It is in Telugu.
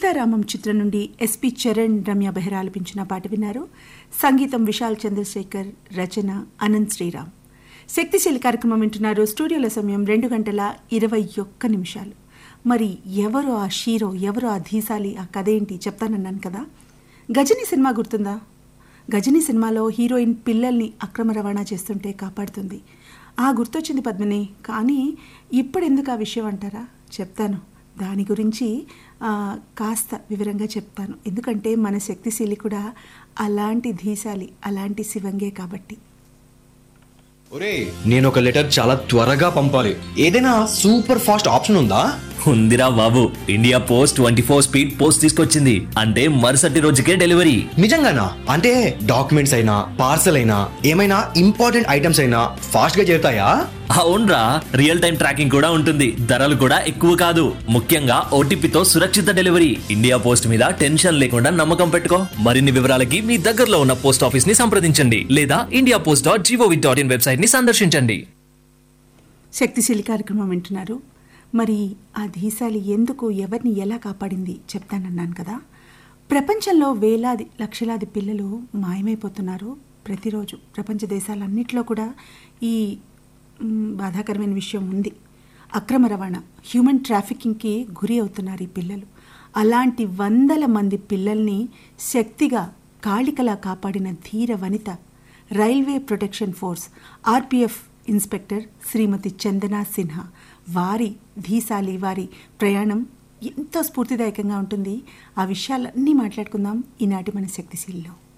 సీతారామం చిత్రం నుండి ఎస్పి చరణ్ రమ్య బెహ్రా ఆలపించిన పాట విన్నారు సంగీతం విశాల్ చంద్రశేఖర్ రచన అనంత్ శ్రీరామ్ శక్తిశీలి కార్యక్రమం వింటున్నారు స్టూడియోల సమయం రెండు గంటల ఇరవై ఒక్క నిమిషాలు మరి ఎవరు ఆ షీరో ఎవరు ఆ ధీసాలి ఆ కథ ఏంటి చెప్తానన్నాను కదా గజని సినిమా గుర్తుందా గజని సినిమాలో హీరోయిన్ పిల్లల్ని అక్రమ రవాణా చేస్తుంటే కాపాడుతుంది ఆ గుర్తొచ్చింది పద్మిని కానీ ఇప్పుడు ఎందుకు ఆ విషయం అంటారా చెప్తాను దాని గురించి ఆ, కాస్త వివరంగా చెప్తాను ఎందుకంటే మన శక్తిశీలి కూడా అలాంటి ధీశాలి అలాంటి శివంగే కాబట్టి ఒరే నేను ఒక లెటర్ చాలా త్వరగా పంపాలి ఏదైనా సూపర్ ఫాస్ట్ ఆప్షన్ ఉందా ఉందిరా బాబు India post twenty four speed post తీసుకొచ్చింది అంటే మరుసటి రోజుకే డెలివరీ నిజంగానా అంటే డాక్యుమెంట్స్ అయినా పార్సల్ అయినా ఏమైనా ఇంపార్టెంట్ ఐటమ్స్ అయినా ఫాస్ట్ గా చేరుతాయా అవునరా రియల్ టైం ట్రాకింగ్ కూడా ఉంటుంది ధరలు కూడా ఎక్కువ కాదు ముఖ్యంగా ఓటీపీతో సురక్షిత డెలివరీ ఇండియా పోస్ట్ మీద టెన్షన్ లేకుండా నమ్మకం పెట్టుకో మరిన్ని వివరాలకి మీ దగ్గరలో ఉన్న పోస్ట్ ఆఫీస్ ని సంప్రదించండి లేదా India post dot G O V dot in website ని సందర్శించండి శక్తిశీలి కార్యక్రమం వింటున్నారు మరి ఆ ధీశాలి ఎందుకు ఎవరిని ఎలా కాపాడింది చెప్తానన్నాను కదా ప్రపంచంలో వేలాది లక్షలాది పిల్లలు మాయమైపోతున్నారు ప్రతిరోజు ప్రపంచ దేశాలన్నింటిలో కూడా ఈ మ్, బాధాకరమైన విషయం ఉంది అక్రమ రవాణా హ్యూమన్ ట్రాఫికింగ్కి గురి అవుతున్నారు ఈ పిల్లలు అలాంటి వందల మంది పిల్లల్ని శక్తిగా కాళికలా కాపాడిన ధీర వనిత railway protection force RPF inspector Srimati Chandana Sinha వారి ధీశాలి వారి ప్రయాణం ఎంతో స్ఫూర్తిదాయకంగా ఉంటుంది ఆ విషయాలన్నీ మాట్లాడుకుందాం ఈనాటి మన శక్తిశీల్లో